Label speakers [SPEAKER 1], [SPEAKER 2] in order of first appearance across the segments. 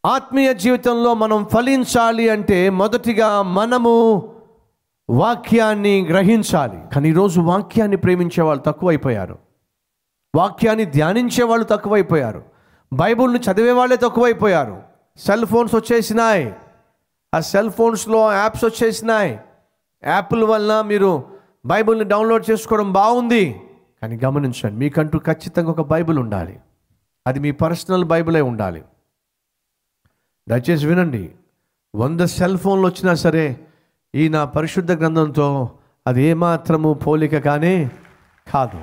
[SPEAKER 1] ఆత్మీయ జీవితంలో మనం ఫలించాలి అంటే మొదటిగా మనము వాక్యాన్ని గ్రహించాలి కానీ ఈరోజు వాక్యాన్ని ప్రేమించే వాళ్ళు తక్కువైపోయారు వాక్యాన్ని ధ్యానించే వాళ్ళు తక్కువైపోయారు బైబుల్ని చదివే వాళ్ళే తక్కువైపోయారు సెల్ ఫోన్స్ వచ్చేసినాయి ఆ సెల్ ఫోన్స్లో యాప్స్ వచ్చేసినాయి యాప్ల వల్ల మీరు బైబిల్ని డౌన్లోడ్ చేసుకోవడం బాగుంది కానీ గమనించండి మీకంటూ ఖచ్చితంగా ఒక బైబిల్ ఉండాలి అది మీ పర్సనల్ బైబిలే ఉండాలి దయచేసి వినండి వంద సెల్ ఫోన్లు వచ్చినా సరే ఈ నా పరిశుద్ధ గ్రంథంతో అది ఏమాత్రము పోలిక కానీ కాదు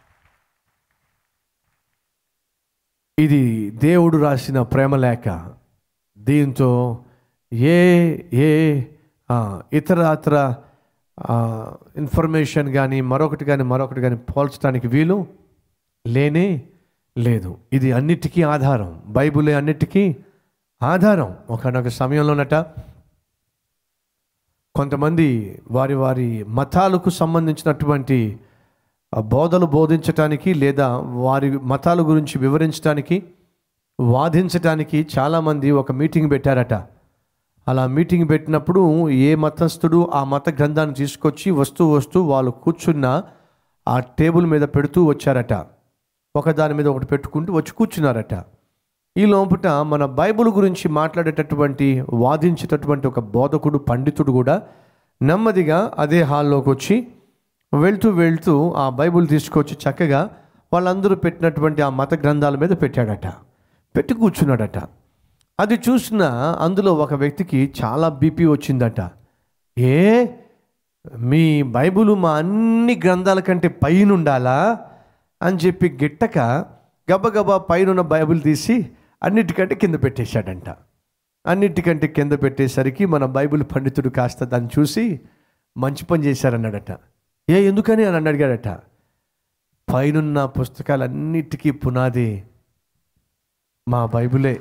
[SPEAKER 1] ఇది దేవుడు రాసిన ప్రేమలేఖ దీంతో ఏ ఏ ఆ, ఇతర ఇతర ఇన్ఫర్మేషన్ కానీ మరొకటి కానీ మరొకటి కానీ పోల్చడానికి వీలు లేనే లేదు ఇది అన్నిటికీ ఆధారం బైబిలే అన్నిటికీ ఆధారం ఒకనొక సమయంలోనట కొంతమంది వారి వారి మతాలకు సంబంధించినటువంటి ఆ బోధలు బోధించటానికి లేదా వారి మతాల గురించి వివరించడానికి వాదించటానికి చాలామంది ఒక మీటింగ్ పెట్టారట అలా మీటింగ్ పెట్టినప్పుడు ఏ మతస్థుడు ఆ మత గ్రంథాన్ని తీసుకొచ్చి వస్తూ వస్తూ వాళ్ళు కూర్చున్న ఆ టేబుల్ మీద పెడుతూ వచ్చారట ఒక దాని మీద ఒకటి పెట్టుకుంటూ వచ్చి కూర్చున్నారట ఈ లోపట మన బైబిల్ గురించి మాట్లాడేటటువంటి వాదించేటటువంటి ఒక బోధకుడు పండితుడు కూడా నెమ్మదిగా అదే హాల్లోకి వచ్చి వెళ్తూ వెళ్తూ ఆ బైబిల్ తీసుకొచ్చి చక్కగా వాళ్ళందరూ పెట్టినటువంటి ఆ మత గ్రంథాల మీద పెట్టాడట పెట్టి కూర్చున్నాడట అది చూసిన అందులో ఒక వ్యక్తికి చాలా బీపీ వచ్చిందట ఏ మీ బైబిల్ మా అన్ని గ్రంథాల కంటే పైన ఉండాలా అని చెప్పి గిట్టక గబగబా పైన బైబిల్ తీసి అన్నిటికంటే కింద పెట్టేశాడంట అన్నిటికంటే కింద పెట్టేసరికి మన బైబిల్ పండితుడు కాస్త దాన్ని చూసి మంచి పని చేశారన్నాడట ఏ ఎందుకని అని అడిగాడట పైనున్న పుస్తకాలన్నిటికీ పునాది మా బైబిలే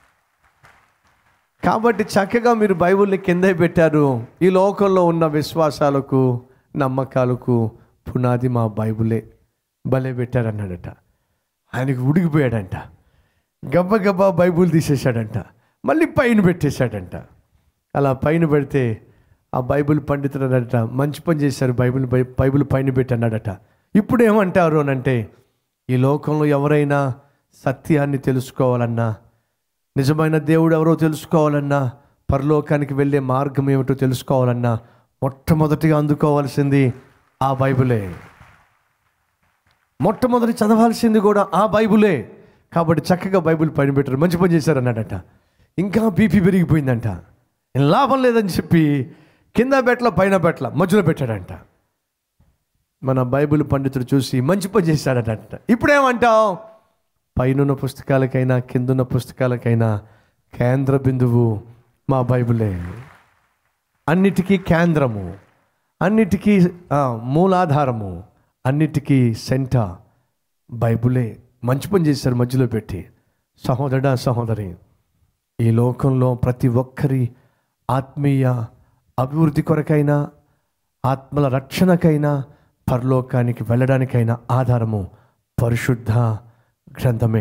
[SPEAKER 1] కాబట్టి చక్కగా మీరు బైబిల్ని కిందే పెట్టారు ఈ లోకంలో ఉన్న విశ్వాసాలకు నమ్మకాలకు పునాది మా బైబిలే భలే పెట్టారన్నాడట ఆయనకు ఉడికిపోయాడంట గబ్బ గబ్బా బైబుల్ తీసేశాడంట మళ్ళీ పైన పెట్టేశాడంట అలా పైన పెడితే ఆ బైబిల్ పండితుడు అన్నాడట మంచి పని చేశారు బైబిల్ బై- బైబిల్ పైన పెట్టన్నాడట ఇప్పుడు ఏమంటారు అని అంటే ఈ లోకంలో ఎవరైనా సత్యాన్ని తెలుసుకోవాలన్నా నిజమైన దేవుడు ఎవరో తెలుసుకోవాలన్నా పరలోకానికి వెళ్ళే మార్గం ఏమిటో తెలుసుకోవాలన్నా మొట్టమొదటిగా అందుకోవాల్సింది ఆ బైబిలే మొట్టమొదటి చదవాల్సింది కూడా ఆ బైబిలే కాబట్టి చక్కగా బైబిల్ పైన పెట్టారు మంచి పని చేశారు అన్నాడట ఇంకా బీపీ పెరిగిపోయిందంట ఏం లాభం లేదని చెప్పి కింద బెట్ల పైన బెట్ల మధ్యలో పెట్టాడంట మన బైబిల్ పండితుడు చూసి మంచి పని చేశాడట ఇప్పుడేమంటావు పైనున్న పుస్తకాలకైనా కిందున్న పుస్తకాలకైనా కేంద్ర బిందువు మా బైబిలే అన్నిటికీ కేంద్రము అన్నిటికీ ఆ, మూలాధారము అన్నిటికీ సెంట బైబులే మంచి పని చేశారు మధ్యలో పెట్టి సహోదరుడా సహోదరి ఈ లోకంలో ప్రతి ఒక్కరి ఆత్మీయ అభివృద్ధి కొరకైనా ఆత్మల రక్షణకైనా పరలోకానికి వెళ్ళడానికైనా ఆధారము పరిశుద్ధ గ్రంథమే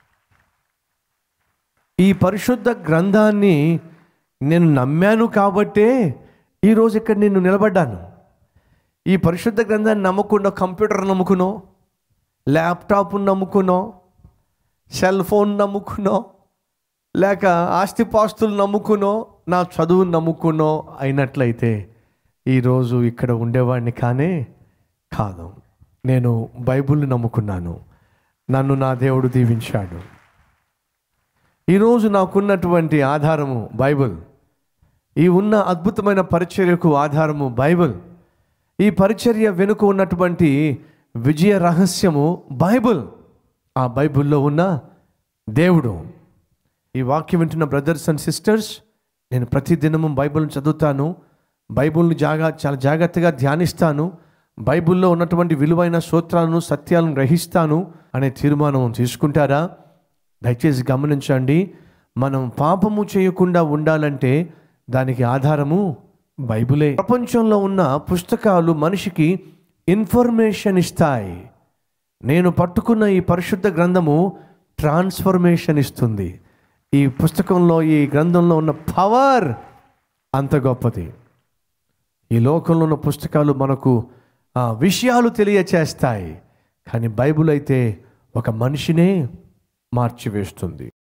[SPEAKER 1] ఈ పరిశుద్ధ గ్రంథాన్ని నేను నమ్మాను కాబట్టే ఈరోజు ఇక్కడ నేను నిలబడ్డాను ఈ పరిశుద్ధ గ్రంథాన్ని నమ్ముకున్న కంప్యూటర్ నమ్ముకునో ల్యాప్టాప్ నమ్ముకునో సెల్ ఫోన్ నమ్ముకునో లేక ఆస్తిపాస్తులు నమ్ముకునో నా చదువు నమ్ముకునో అయినట్లయితే ఈరోజు ఇక్కడ ఉండేవాడిని కానే కాదు నేను బైబిల్ని నమ్ముకున్నాను నన్ను నా దేవుడు దీవించాడు ఈరోజు నాకున్నటువంటి ఆధారము బైబిల్ ఈ ఉన్న అద్భుతమైన పరిచర్యకు ఆధారము బైబిల్ ఈ పరిచర్య వెనుక ఉన్నటువంటి విజయ రహస్యము బైబిల్ ఆ బైబిల్లో ఉన్న దేవుడు ఈ వాక్యం వింటున్న బ్రదర్స్ అండ్ సిస్టర్స్ నేను ప్రతి దినము బైబిల్ని చదువుతాను బైబిల్ని జాగా చాలా జాగ్రత్తగా ధ్యానిస్తాను బైబిల్లో ఉన్నటువంటి విలువైన సూత్రాలను సత్యాలను గ్రహిస్తాను అనే తీర్మానం తీసుకుంటారా దయచేసి గమనించండి మనం పాపము చేయకుండా ఉండాలంటే దానికి ఆధారము బైబిలే ప్రపంచంలో ఉన్న పుస్తకాలు మనిషికి ఇన్ఫర్మేషన్ ఇస్తాయి నేను పట్టుకున్న ఈ పరిశుద్ధ గ్రంథము ట్రాన్స్ఫర్మేషన్ ఇస్తుంది ఈ పుస్తకంలో ఈ గ్రంథంలో ఉన్న పవర్ అంత గొప్పది ఈ లోకంలో ఉన్న పుస్తకాలు మనకు ఆ, విషయాలు తెలియచేస్తాయి కానీ బైబిల్ అయితే ఒక మనిషినే మార్చివేస్తుంది